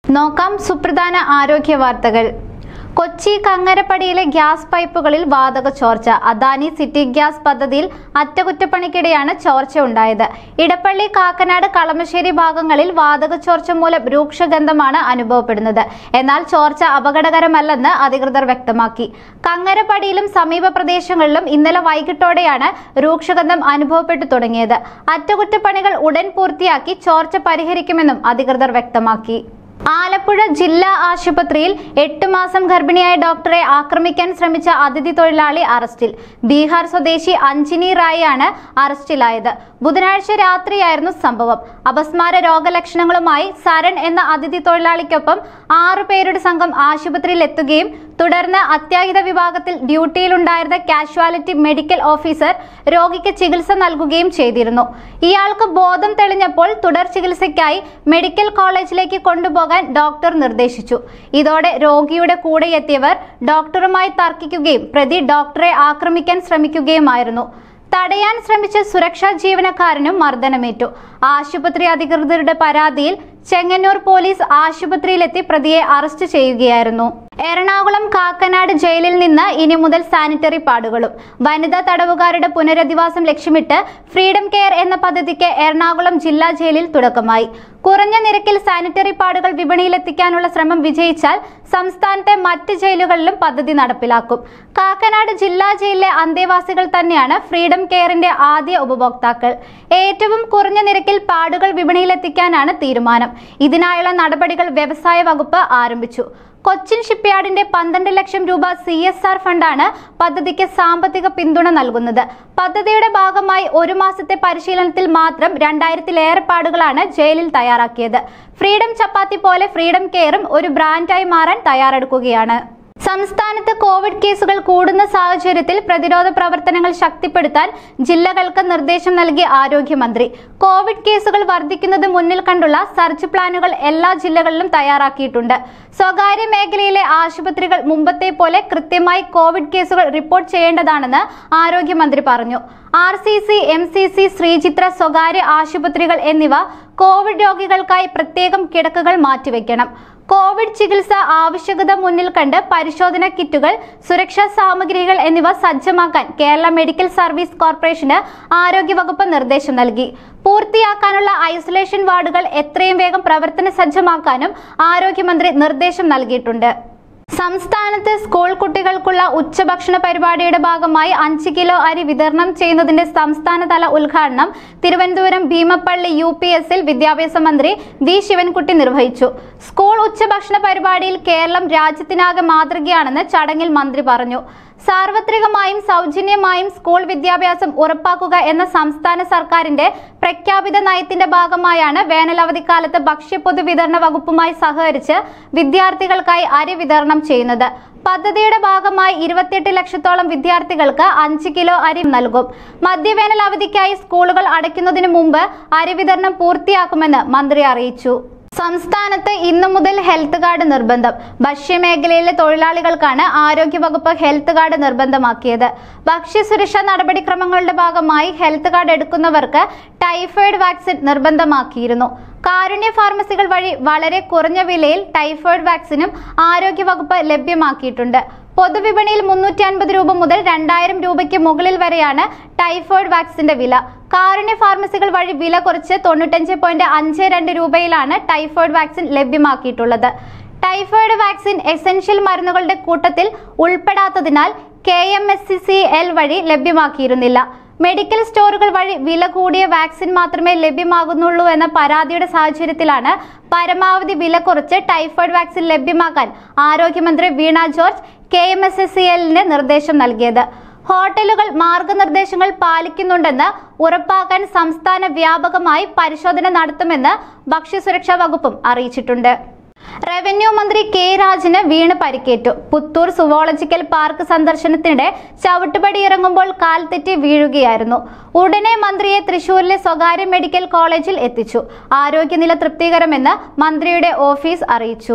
നോക്കാം സുപ്രധാന ആരോഗ്യ വാർത്തകൾ കൊച്ചി കങ്ങരപ്പടിയിലെ ഗ്യാസ് പൈപ്പുകളിൽ വാതക ചോർച്ച അദാനി സിറ്റി ഗ്യാസ് പദ്ധതിയിൽ അറ്റകുറ്റപ്പണിക്കിടെയാണ് ചോർച്ച ഉണ്ടായത് ഇടപ്പള്ളി കാക്കനാട് കളമശ്ശേരി ഭാഗങ്ങളിൽ വാതക ചോർച്ച മൂലം രൂക്ഷഗന്ധമാണ് അനുഭവപ്പെടുന്നത് എന്നാൽ ചോർച്ച അപകടകരമല്ലെന്ന് അധികൃതർ വ്യക്തമാക്കി കങ്ങരപ്പടിയിലും സമീപ പ്രദേശങ്ങളിലും ഇന്നലെ വൈകിട്ടോടെയാണ് രൂക്ഷഗന്ധം അനുഭവപ്പെട്ടു തുടങ്ങിയത് അറ്റകുറ്റപ്പണികൾ ഉടൻ പൂർത്തിയാക്കി ചോർച്ച പരിഹരിക്കുമെന്നും അധികൃതർ വ്യക്തമാക്കി ആലപ്പുഴ ജില്ലാ ആശുപത്രിയിൽ എട്ട് മാസം ഗർഭിണിയായ ഡോക്ടറെ ആക്രമിക്കാൻ ശ്രമിച്ച അതിഥി തൊഴിലാളി അറസ്റ്റിൽ ബീഹാർ സ്വദേശി അഞ്ജിനി റായിയാണ് അറസ്റ്റിലായത് ബുധനാഴ്ച രാത്രിയായിരുന്നു സംഭവം അപസ്മാര രോഗലക്ഷണങ്ങളുമായി സരൺ എന്ന അതിഥി തൊഴിലാളിക്കൊപ്പം ആറു പേരുടെ സംഘം ആശുപത്രിയിൽ എത്തുകയും തുടർന്ന് അത്യാഹിത വിഭാഗത്തിൽ ഡ്യൂട്ടിയിലുണ്ടായിരുന്ന കാഷ്വാലിറ്റി മെഡിക്കൽ ഓഫീസർ രോഗിക്ക് ചികിത്സ നൽകുകയും ചെയ്തിരുന്നു ഇയാൾക്ക് ബോധം തെളിഞ്ഞപ്പോൾ തുടർ ചികിത്സയ്ക്കായി മെഡിക്കൽ കോളേജിലേക്ക് കൊണ്ടുപോകാൻ ഡോക്ടർ നിർദ്ദേശിച്ചു ഇതോടെ രോഗിയുടെ കൂടെ എത്തിയവർ ഡോക്ടറുമായി തർക്കിക്കുകയും പ്രതി ഡോക്ടറെ ആക്രമിക്കാൻ ശ്രമിക്കുകയുമായിരുന്നു തടയാൻ ശ്രമിച്ച സുരക്ഷാ ജീവനക്കാരനും മർദ്ദനമേറ്റു ആശുപത്രി അധികൃതരുടെ പരാതിയിൽ ചെങ്ങന്നൂർ പോലീസ് ആശുപത്രിയിലെത്തി പ്രതിയെ അറസ്റ്റ് ചെയ്യുകയായിരുന്നു എറണാകുളം കാക്കനാട് ജയിലിൽ നിന്ന് ഇനി മുതൽ സാനിറ്ററി പാഡുകളും വനിതാ തടവുകാരുടെ പുനരധിവാസം ലക്ഷ്യമിട്ട് ഫ്രീഡം കെയർ എന്ന പദ്ധതിക്ക് എറണാകുളം ജില്ലാ ജയിലിൽ തുടക്കമായി കുറഞ്ഞ നിരക്കിൽ സാനിറ്ററി പാഡുകൾ വിപണിയിലെത്തിക്കാനുള്ള ശ്രമം വിജയിച്ചാൽ സംസ്ഥാനത്തെ മറ്റ് ജയിലുകളിലും പദ്ധതി നടപ്പിലാക്കും കാക്കനാട് ജില്ലാ ജയിലിലെ അന്തേവാസികൾ തന്നെയാണ് ഫ്രീഡം കെയറിന്റെ ആദ്യ ഉപഭോക്താക്കൾ ഏറ്റവും കുറഞ്ഞ നിരക്കിൽ പാഡുകൾ വിപണിയിലെത്തിക്കാനാണ് തീരുമാനം ഇതിനായുള്ള നടപടികൾ വ്യവസായ വകുപ്പ് ആരംഭിച്ചു കൊച്ചിൻ ഷിപ്പ്യാർഡിന്റെ പന്ത്രണ്ട് ലക്ഷം രൂപ സി എസ് ആർ ഫണ്ടാണ് പദ്ധതിക്ക് സാമ്പത്തിക പിന്തുണ നൽകുന്നത് പദ്ധതിയുടെ ഭാഗമായി ഒരു മാസത്തെ പരിശീലനത്തിൽ മാത്രം രണ്ടായിരത്തിലേറെ പാടുകളാണ് ജയിലിൽ തയ്യാറാക്കിയത് ഫ്രീഡം ചപ്പാത്തി പോലെ ഫ്രീഡം കെയറും ഒരു ബ്രാൻഡായി മാറാൻ തയ്യാറെടുക്കുകയാണ് സംസ്ഥാനത്ത് കോവിഡ് കേസുകൾ കൂടുന്ന സാഹചര്യത്തിൽ പ്രതിരോധ പ്രവർത്തനങ്ങൾ ശക്തിപ്പെടുത്താൻ ജില്ലകൾക്ക് നിർദ്ദേശം നൽകി ആരോഗ്യമന്ത്രി കോവിഡ് കേസുകൾ വർദ്ധിക്കുന്നത് മുന്നിൽ കണ്ടുള്ള സർച്ച് പ്ലാനുകൾ എല്ലാ ജില്ലകളിലും തയ്യാറാക്കിയിട്ടുണ്ട് സ്വകാര്യ മേഖലയിലെ ആശുപത്രികൾ മുമ്പത്തെ പോലെ കൃത്യമായി കോവിഡ് കേസുകൾ റിപ്പോർട്ട് ചെയ്യേണ്ടതാണെന്ന് ആരോഗ്യമന്ത്രി പറഞ്ഞു R C C M C C Sree Chitra സ്വകാര്യ ആശുപത്രികൾ എന്നിവ കോവിഡ് രോഗികൾക്കായി പ്രത്യേകം കിടക്കകൾ മാറ്റിവെക്കണം കോവിഡ് ചികിത്സ ആവശ്യകത മുന്നിൽ കണ്ട് പരിശോധന കിറ്റുകൾ സുരക്ഷാ സാമഗ്രികൾ എന്നിവ സജ്ജമാക്കാൻ കേരള മെഡിക്കൽ സർവീസ് കോർപ്പറേഷന് ആരോഗ്യവകുപ്പ് നിർദ്ദേശം നൽകി പൂർത്തിയാക്കാനുള്ള ഐസൊലേഷൻ വാർഡുകൾ എത്രയും വേഗം പ്രവർത്തന സജ്ജമാക്കാനും ആരോഗ്യമന്ത്രി നിർദ്ദേശം നൽകിയിട്ടുണ്ട് സംസ്ഥാനത്ത് സ്കൂൾ കുട്ടികൾക്കുള്ള ഉച്ചഭക്ഷണ പരിപാടിയുടെ ഭാഗമായി അഞ്ച് കിലോ അരി വിതരണം ചെയ്യുന്നതിന്റെ സംസ്ഥാനതല ഉദ്ഘാടനം തിരുവനന്തപുരം ഭീമപ്പള്ളി യു പി എസിൽ വിദ്യാഭ്യാസ മന്ത്രി വി ശിവൻകുട്ടി നിർവഹിച്ചു സ്കൂൾ ഉച്ചഭക്ഷണ പരിപാടിയിൽ കേരളം രാജ്യത്തിനാകെ മാതൃകയാണെന്ന് ചടങ്ങിൽ മന്ത്രി പറഞ്ഞു സാർവത്രികമായും സൗജന്യമായും സ്കൂൾ വിദ്യാഭ്യാസം ഉറപ്പാക്കുക എന്ന സംസ്ഥാന സർക്കാരിന്റെ പ്രഖ്യാപിത നയത്തിന്റെ ഭാഗമായാണ് വേനലവധിക്കാലത്ത് ഭക്ഷ്യ പൊതുവിതരണ വകുപ്പുമായി സഹകരിച്ച് വിദ്യാർത്ഥികൾക്കായി അരി വിതരണം ചെയ്യുന്നത് പദ്ധതിയുടെ ഭാഗമായി ഇരുപത്തിയെട്ട് ലക്ഷത്തോളം വിദ്യാർത്ഥികൾക്ക് അഞ്ച് കിലോ അരി നൽകും മധ്യവേനൽ അവധിക്കായി സ്കൂളുകൾ അടയ്ക്കുന്നതിന് മുമ്പ് അരി വിതരണം പൂർത്തിയാക്കുമെന്ന് മന്ത്രി അറിയിച്ചു സംസ്ഥാനത്ത് ഇന്നു മുതൽ ഹെൽത്ത് കാർഡ് നിർബന്ധം ഭക്ഷ്യമേഖലയിലെ തൊഴിലാളികൾക്കാണ് ആരോഗ്യവകുപ്പ് ഹെൽത്ത് കാർഡ് നിർബന്ധമാക്കിയത് ഭക്ഷ്യസുരക്ഷാ നടപടിക്രമങ്ങളുടെ ഭാഗമായി ഹെൽത്ത് കാർഡ് എടുക്കുന്നവർക്ക് ടൈഫോയിഡ് വാക്സിൻ നിർബന്ധമാക്കിയിരുന്നു കാരുണ്യ ഫാർമസികൾ വഴി വളരെ കുറഞ്ഞ വിലയിൽ ടൈഫോയിഡ് വാക്സിനും ആരോഗ്യവകുപ്പ് ലഭ്യമാക്കിയിട്ടുണ്ട് പൊതുവിപണിയിൽ മുന്നൂറ്റി അൻപത് രൂപ മുതൽ രണ്ടായിരം രൂപയ്ക്ക് മുകളിൽ വരെയാണ് ടൈഫോയിഡ് വാക്സിന്റെ വില കാരുണ്യ ഫാർമസികൾ വഴി വില കുറച്ച് തൊണ്ണൂറ്റഞ്ച് പോയിന്റ് അഞ്ച് രണ്ട് രൂപയിലാണ് ടൈഫോയിഡ് വാക്സിൻ ലഭ്യമാക്കിയിട്ടുള്ളത് ടൈഫോയിഡ് വാക്സിൻ എസെൻഷ്യൽ മരുന്നുകളുടെ കൂട്ടത്തിൽ ഉൾപ്പെടാത്തതിനാൽ K M S C C L വഴി ലഭ്യമാക്കിയിരുന്നില്ല മെഡിക്കൽ സ്റ്റോറുകൾ വഴി വില കൂടിയ വാക്സിൻ മാത്രമേ ലഭ്യമാകുന്നുള്ളൂ എന്ന പരാതിയുടെ സാഹചര്യത്തിലാണ് പരമാവധി വില കുറച്ച് ടൈഫോയിഡ് വാക്സിൻ ലഭ്യമാക്കാൻ ആരോഗ്യമന്ത്രി Veena George K M S S C എല്ലിന് നിർദ്ദേശം നൽകിയത് ഹോട്ടലുകൾ മാർഗനിർദ്ദേശങ്ങൾ പാലിക്കുന്നുണ്ടെന്ന് ഉറപ്പാക്കാൻ സംസ്ഥാന വ്യാപകമായി പരിശോധന നടത്തുമെന്ന് ഭക്ഷ്യസുരക്ഷാ വകുപ്പും അറിയിച്ചിട്ടുണ്ട് റവന്യൂ മന്ത്രി കെ രാജന് വീണ് പരിക്കേറ്റു പുത്തൂർ സുവോളജിക്കൽ പാർക്ക് സന്ദർശനത്തിനിടെ ചവിട്ടുപടി ഇറങ്ങുമ്പോൾ കാൽ തെറ്റി വീഴുകയായിരുന്നു ഉടനെ മന്ത്രിയെ തൃശൂരിലെ സ്വകാര്യ മെഡിക്കൽ കോളേജിൽ എത്തിച്ചു ആരോഗ്യനില തൃപ്തികരമെന്ന് മന്ത്രിയുടെ ഓഫീസ് അറിയിച്ചു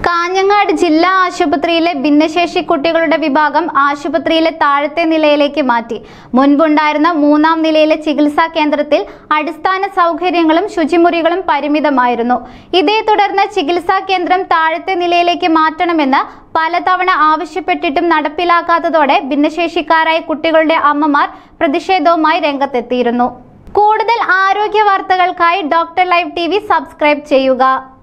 കാഞ്ഞങ്ങാട് ജില്ലാ ആശുപത്രിയിലെ ഭിന്നശേഷി കുട്ടികളുടെ വിഭാഗം ആശുപത്രിയിലെ താഴത്തെ നിലയിലേക്ക് മാറ്റി മുൻപുണ്ടായിരുന്ന മൂന്നാം നിലയിലെ ചികിത്സാ കേന്ദ്രത്തിൽ അടിസ്ഥാന സൗകര്യങ്ങളും ശുചിമുറികളും പരിമിതമായിരുന്നു ഇതേ തുടർന്ന് ചികിത്സാ കേന്ദ്രം താഴത്തെ നിലയിലേക്ക് മാറ്റണമെന്ന് പലതവണ ആവശ്യപ്പെട്ടിട്ടും നടപ്പിലാക്കാത്തതോടെ ഭിന്നശേഷിക്കാരായ കുട്ടികളുടെ അമ്മമാർ പ്രതിഷേധവുമായി രംഗത്തെത്തിയിരുന്നു കൂടുതൽ ആരോഗ്യ വാർത്തകൾക്കായി ഡോക്ടർ ലൈവ് ടി സബ്സ്ക്രൈബ് ചെയ്യുക